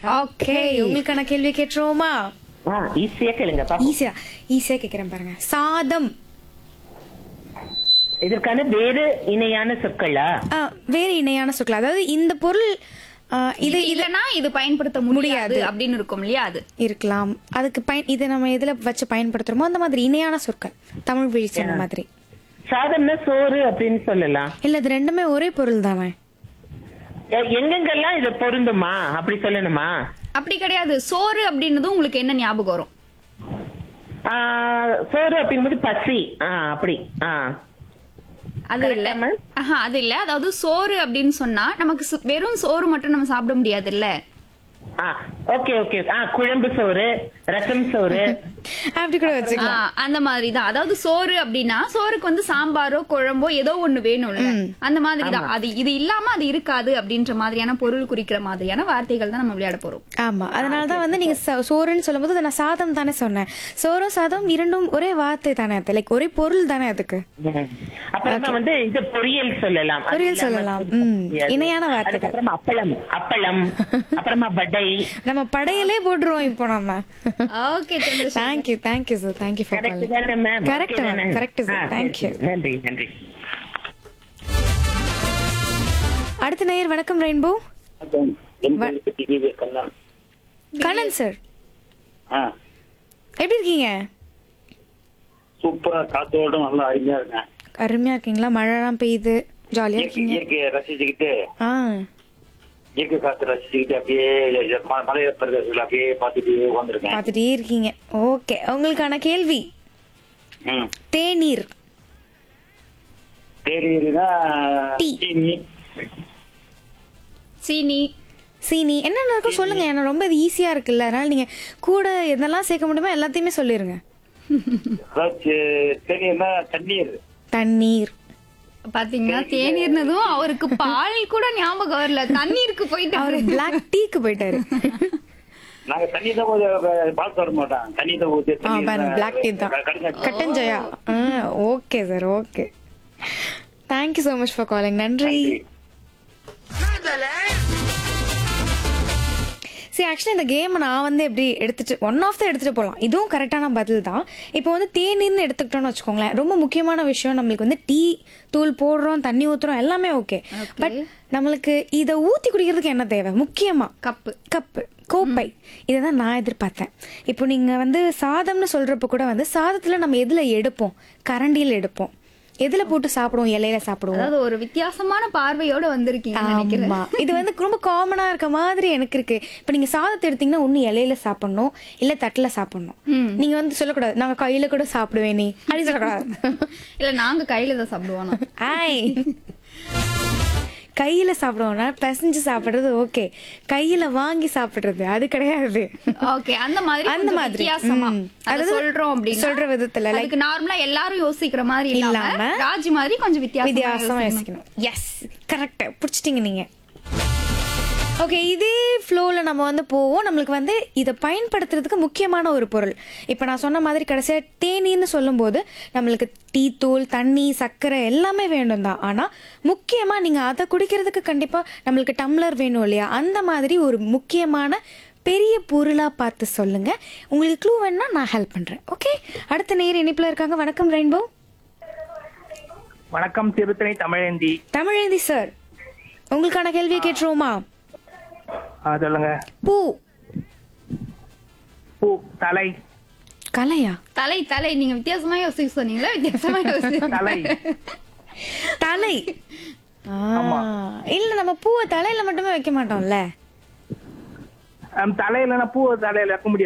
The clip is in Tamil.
ஓகே உங்களுக்கான கேள்வி கேட்டுருவோமா ஆ ஈஸியா கேளுங்க பாப்போம். ஈஸியா ஈஸியா கேக்குறேன் பாருங்க சாதம் இதற்கான வேறு இணையான சொற்களா ஆ, வேறு இணையான சொற்கள் அதாவது இந்த பொருள் ஆ, இது இது இல்லனா இது பயன்படுத்த முடியாது அப்படின்னு இருக்கும் இல்லையா அது இருக்கலாம் அதுக்கு பயன் இதை நம்ம எதுல வச்சு பயன்படுத்துறோமோ அந்த மாதிரி இணையான சொற்கள் தமிழ் வீழ்ச்சி அந்த மாதிரி சாதம்னா சோறு அப்படின்னு சொல்லலாம் இல்ல இது ரெண்டுமே ஒரே பொருள் தானே எ- எங்கெங்கெல்லாம் இது பொருந்துமா அப்படி சொல்லணுமா அப்படி கிடையாது சோறு அப்படின்னதும் உங்களுக்கு என்ன ஞாபகம் வரும் ஆ, சோறு அப்படிங்கும்போது பசி ஆ அப்படி ஆ அது இல்ல Correct ஆ, ma'am? ஆஹா அது இல்ல அதாவது சோறு அப்படின்னு சொன்னா நமக்கு சு- வெறும் சோறு மட்டும் நம்ம சாப்பிட முடியாது இல்ல ஆ ஓகே ஓகே ஆ குழம்பு சோறு ரசம் சோறு அப்படி கூட வச்சுக்கலாம் அந்த மாதிரி தான் அதாவது சோறு அப்படின்னா சோறுக்கு வந்து சாம்பாரோ குழம்போ ஏதோ ஒண்ணு வேணும்ல அந்த மாதிரி தான் அது இது இல்லாம அது இருக்காது அப்படின்ற மாதிரியான பொருள் குறிக்கிற மாதிரியான வார்த்தைகள் தான் நம்ம விளையாட போறோம் ஆமா அதனாலதான் வந்து நீங்க ச- சோறுன்னு சொல்லும்போது அதை நான் சாதம் தானே சொன்னேன் சோறும் சாதம் இரண்டும் ஒரே வார்த்தை தானே அது லைக் ஒரே பொருள் தானே அதுக்கு ம். அப்புறமா வந்து இது பொரியல் சொல்லலாம் அது பொரியல் இல்லாம சொல்லலாம். இருக்க ம். முடியாது. இணையான வார்த்தைகள். அதுக்கப்புறமா அப்பளம் அப்பளம் அப்புறமா வடை நம்ம படையலே போட்டுருவோம் இப்போ நம்ம okay thank you thank you sir thank you for correct தானே ma'am correct correct sir thank you நன்றி நன்றி அடுத்த நேயர் வணக்கம் ரெயின்போ கண்ணன் சார் ஆ எப்படி இருக்கீங்க சூப்பரா காத்தோட நல்லா அருமையா இருக்கேன் அருமையா இருக்கீங்களா மழைலாம் பெய்யுது ஜாலியா இயற்கை இருக்கீங்க இயற்கையை ரசிச்சுக்கிட்டு ஆ இயற்கை காத்து ரசிச்சுக்கிட்டு அப்படியே ம- மலைய பிரதேசத்துல அப்படியே பார்த்துட்டு உட்காந்துருக்கேன் பார்த்துட்டே இருக்கீங்க ஓகே உங்களுக்கான கேள்வி ம் தேநீர் தேடினா டீ. சீனி சீனி சீனி என்னென்ன இருக்கும் சொல்லுங்க ஏன்னா ரொம்ப இது ஈஸியா இருக்குல்ல அதனால நீங்க கூட எதெல்லாம் சேர்க்க முடியுமோ எல்லாத்தையுமே சொல்லிருங்க அதாவது தேனீர்னா தண்ணீர் தண்ணீர் பாத்தீங்கன்னா தேநீர்னதும் அவருக்கு பால் கூட ஞாபகம் வரல தண்ணீருக்கு போயிட்டு அவர் பிளாக் டீக்கு போயிட்டாரு நாங்க தண்ணி தான் ஊத்தி- பால் தர மாட்டோம் தண்ணி தான் ஊத்தி ஆ தண்ணி பாருங்க பிளாக் டீ தான் கடைஞ்சி கட்டன் ஜெயா okay sir okay thank you so much for calling நன்றி சரி ஆக்சுவலி இந்த கேம் நான் வந்து எப்படி எடுத்துட்டு ஒன் ஆஃப் தான் எடுத்துட்டு போகலாம் இதுவும் கரெக்டான பதில் தான் இப்போ வந்து தேநீர்னு எடுத்துக்கிட்டோம்னு வச்சுக்கோங்களேன் ரொம்ப முக்கியமான விஷயம் நம்மளுக்கு வந்து டீ தூள் போடுறோம் தண்ணி ஊத்துறோம் எல்லாமே ஓகே பட் நம்மளுக்கு இதை ஊத்தி குடிக்கிறதுக்கு என்ன தேவை முக்கியமா கப்பு கப்பு கோப்பை இதை தான் நான் எதிர்பார்த்தேன் இப்போ நீங்க வந்து சாதம்னு சொல்றப்ப கூட வந்து சாதத்துல நம்ம எதுல எடுப்போம் கரண்டியில் எடுப்போம் எதுல போட்டு சாப்பிடுவோம் இலையில சாப்பிடுவோம் அதாவது ஒரு வித்தியாசமான பார்வையோட வந்திருக்கீங்க நினைக்கிறேன் ஆமா இது வந்து ரொம்ப காமனா இருக்க மாதிரி எனக்கு இருக்கு இப்ப நீங்க சாதத்தை எடுத்தீங்கன்னா ஒண்ணு இலையில சாப்பிடணும் இல்ல தட்டுல சாப்பிடணும் நீங்க வந்து சொல்லக்கூடாது நாங்க கையில கூட சாப்பிடுவேன் நீ அப்படி சொல்லக்கூடாது இல்ல நாங்க கையில தான் சாப்பிடுவோம் ஆனா. ஆய் கையில சாப்பிடுவோம்னா பிசைஞ்சு சாப்பிடுறது ஓகே கையில வாங்கி சாப்பிடுறது அது கிடையாது ஓகே அந்த மாதிரி அந்த கொஞ்சம் மாதிரி. வித்தியாசமா ம். அத அதாவது சொல்றோம் அப்படின்னா சொல்ற விதத்துல, like- அதுக்கு நார்மலா எல்லாரும் யோசிக்கிற மாதிரி இல்லாம இல்லாம ராஜி மாதிரி கொஞ்சம் வித்தியாசமா வித்தியாசமா யோசிக்கணும். யோசிக்கணும் எஸ் கரெக்ட் பிடிச்சிட்டீங்க நீங்க ஓகே இதே ஃப்ளோல நம்ம வந்து போவோம் நம்மளுக்கு வந்து இதை பயன்படுத்துறதுக்கு முக்கியமான ஒரு பொருள் இப்போ நான் சொன்ன மாதிரி கடைசியா தேநீர்னு சொல்லும்போது நம்மளுக்கு டீ தூள் தண்ணி சர்க்கரை எல்லாமே வேண்டும் தான் ஆனா முக்கியமா நீங்க அதை குடிக்கிறதுக்கு கண்டிப்பா நம்மளுக்கு டம்ளர் வேணும் இல்லையா அந்த மாதிரி ஒரு முக்கியமான பெரிய பொருளா பார்த்து சொல்லுங்க உங்களுக்கு க்ளூ வேணும்னா நான் ஹெல்ப் பண்றேன் ஓகே அடுத்த நேர் இனிப்புல இருக்காங்க வணக்கம் ரெயின்போ வணக்கம் திருத்தணி தமிழேந்தி தமிழேந்தி சார் உங்களுக்கான கேள்வியை கேட்டுருவோமா ஆ, சொல்லுங்க பூ பூ தலை கலையா தலை தலை நீங்க வித்தியாசமா யோசிக்க சொன்னீங்களா வித்தியாசமா யோசிக்க தலை தலை ஆ, இல்ல நம்ம பூவை தலையில மட்டுமே வைக்க மாட்டோம்ல ஆம், தலையிலனா பூ தலையில வைக்க முடியாது